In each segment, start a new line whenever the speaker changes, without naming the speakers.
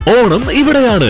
ഓണം ഇവിടെയാണ്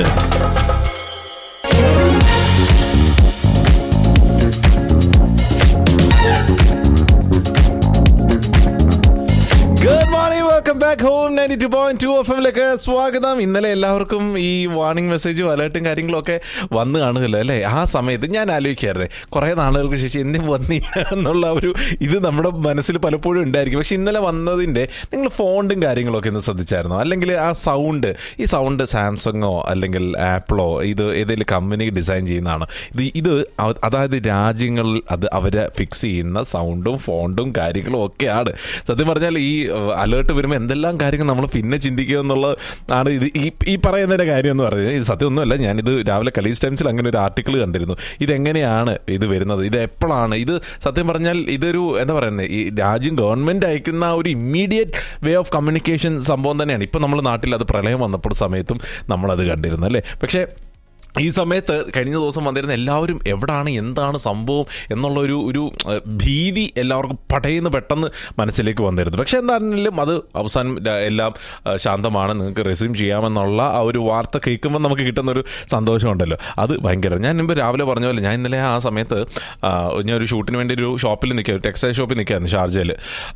good morning welcome back home ninety two point two F എമ്മിലേക്ക് സ്വാഗതം ഇന്നലെ എല്ലാവർക്കും ഈ വാർണിംഗ് മെസ്സേജും അലേർട്ടും കാര്യങ്ങളും ഒക്കെ വന്ന് കാണുമല്ലോ അല്ലേ ആ സമയത്ത് ഞാൻ ആലോചിക്കായിരുന്നേ കുറേ നാളുകൾക്ക് ശേഷം എന്തും വന്നില്ല എന്നുള്ള ഒരു ഇത് നമ്മുടെ മനസ്സിൽ പലപ്പോഴും ഉണ്ടായിരിക്കും പക്ഷെ ഇന്നലെ വന്നതിൻ്റെ നിങ്ങൾ ഫോണ്ടും കാര്യങ്ങളൊക്കെ ഒന്ന് ശ്രദ്ധിച്ചായിരുന്നോ അല്ലെങ്കിൽ ആ സൗണ്ട് ഈ സൗണ്ട് സാംസങ്ങോ അല്ലെങ്കിൽ ആപ്പിളോ ഇത് ഏതെങ്കിലും കമ്പനി ഡിസൈൻ ചെയ്യുന്നതാണ് ഇത് ഇത് അവ- അതായത് രാജ്യങ്ങളിൽ അത് അവരെ ഫിക്സ് ചെയ്യുന്ന സൗണ്ടും ഫോണ്ടും കാര്യങ്ങളും ഒക്കെയാണ് സത്യം പറഞ്ഞാൽ ഈ അലേർട്ട് വരുമ്പോൾ എന്തെല്ലാം കാര്യങ്ങൾ നമ്മൾ പിന്നെ ചിന്തിക്കുക എന്നുള്ളത് ആണ് ഇത് ഈ ഈ പറയുന്നതിന്റെ കാര്യം എന്ന് പറയുന്നത് ഇത് സത്യമൊന്നുമല്ല ഞാനിത് രാവിലെ കലീസ് ടൈംസിൽ അങ്ങനെ ഒരു ആർട്ടിക്കിൾ കണ്ടിരുന്നു ഇതെങ്ങനെയാണ് ഇത് വരുന്നത് ഇത് എപ്പോഴാണ് ഇത് സത്യം പറഞ്ഞാൽ ഇതൊരു എന്താ പറയുന്നത് ഈ രാജ്യം ഗവൺമെന്റ് അയക്കുന്ന ഒരു ഇമ്മീഡിയറ്റ് വേ ഓഫ് കമ്മ്യൂണിക്കേഷൻ സംഭവം തന്നെയാണ് ഇപ്പം നമ്മൾ നാട്ടിൽ അത് പ്രളയം വന്നപ്പോൾ സമയത്തും നമ്മളത് കണ്ടിരുന്നു അല്ലേ പക്ഷേ ഈ സമയത്ത് കഴിഞ്ഞ ദിവസം വന്നിരുന്ന എല്ലാവരും എവിടാണ് എന്താണ് സംഭവം എന്നുള്ള ഒരു ഒരു ഏഹ്, ഭീതി എല്ലാവർക്കും പടയുന്ന പെട്ടെന്ന് മനസ്സിലേക്ക് വന്നിരുന്നു പക്ഷെ എന്താണെങ്കിലും അത് അവസാനം ര- എല്ലാം ഏഹ്, ശാന്തമാണ് നിങ്ങൾക്ക് റെസ്യൂം ചെയ്യാമെന്നുള്ള ആ ഒരു വാർത്ത കേൾക്കുമ്പോൾ നമുക്ക് കിട്ടുന്ന ഒരു സന്തോഷമുണ്ടല്ലോ അത് ഭയങ്കര ഞാൻ മുമ്പ് രാവിലെ പറഞ്ഞ പോലെ ഞാൻ ഇന്നലെ ആ സമയത്ത് ആ, ഞാൻ ഒരു ഷൂട്ടിന് വേണ്ടി ഒരു ഷോപ്പിൽ നിൽക്കുക ടെക്സ്റ്റൈൽ ഷോപ്പിൽ നിൽക്കുകയായിരുന്നു ഷാർജയിൽ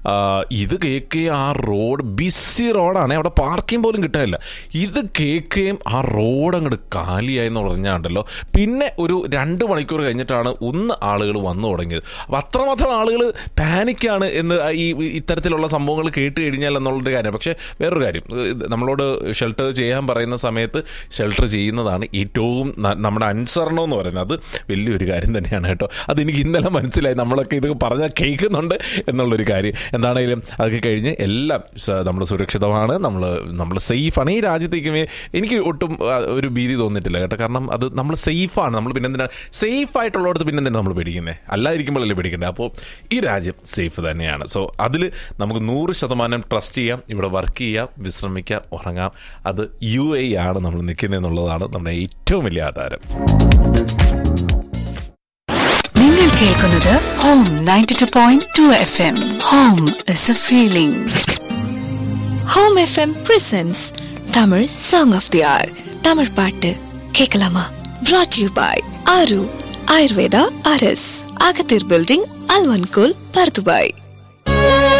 ഇത് കേൾക്കുകയും ആ റോഡ് ബിസി റോഡാണ് അവിടെ പാർക്കിംഗ് പോലും കിട്ടാനില്ല ഇത് കേൾക്കുകയും ആ റോഡ് അങ്ങോട്ട് കാലിയായി എന്ന് പറഞ്ഞാണ്ടല്ലോ പിന്നെ ഒരു രണ്ട് മണിക്കൂർ കഴിഞ്ഞിട്ടാണ് ഒന്ന് ആളുകൾ വന്നു തുടങ്ങിയത് അപ്പം അത്രമാത്രം ആളുകൾ പാനിക്കാണ് എന്ന് ഈ ഇത്തരത്തിലുള്ള സംഭവങ്ങൾ കേട്ട് കഴിഞ്ഞാൽ എന്നുള്ളൊരു കാര്യം പക്ഷേ വേറൊരു കാര്യം ഇത് നമ്മളോട് ഷെൽട്ടർ ചെയ്യാൻ പറയുന്ന സമയത്ത് ഷെൽട്ടർ ചെയ്യുന്നതാണ് ഏറ്റവും ന- നമ്മുടെ അനുസരണം എന്ന് പറയുന്നത് അത് വലിയൊരു കാര്യം തന്നെയാണ് കേട്ടോ അതെനിക്ക് ഇന്നലെ മനസ്സിലായി നമ്മളൊക്കെ ഇത് പറഞ്ഞാൽ കേൾക്കുന്നുണ്ട് എന്നുള്ളൊരു കാര്യം എന്താണെങ്കിലും അതൊക്കെ കഴിഞ്ഞ് എല്ലാം നമ്മൾ സുരക്ഷിതമാണ് നമ്മൾ നമ്മൾ സേഫാണ് ഈ രാജ്യത്തേക്ക് വേ- എനിക്ക് ഒട്ടും ആ, ഒരു ഭീതി തോന്നിയിട്ടില്ല കേട്ടോ കാരണം അത് നമ്മൾ സേഫാണ് നമ്മൾ പിന്നെ എന്തിനാണ് സേഫ് ആയിട്ടുള്ളിടത്ത് പിന്നെ എന്തിനാണ് നമ്മൾ പേടിക്കുന്നത് അല്ലാതിരിക്കുമ്പോഴല്ലേ പേടിക്കേണ്ടത് അപ്പോൾ ഈ രാജ്യം സേഫ് തന്നെയാണ് സോ അതിൽ നമുക്ക് നൂറ് ശതമാനം ട്രസ്റ്റ് ചെയ്യാം ഇവിടെ വർക്ക് ചെയ്യാം വിശ്രമിക്കാം ഉറങ്ങാം അത് യു എ ആണ് നമ്മൾ നിൽക്കുന്നത് എന്നുള്ളതാണ് നമ്മുടെ ഏറ്റവും വലിയ ആധാരം
നിങ്ങൾ കേൾക്കുന്നത് home ninety two point two F M home is a feeling
home FM presents Tamil song of the hour Tamil பாட்டு கேட்கலாமா brought you by Aaru Ayurveda அரஸ் அகத்தீர் பில்டிங் அல்வன்கோல் பர்துபாய்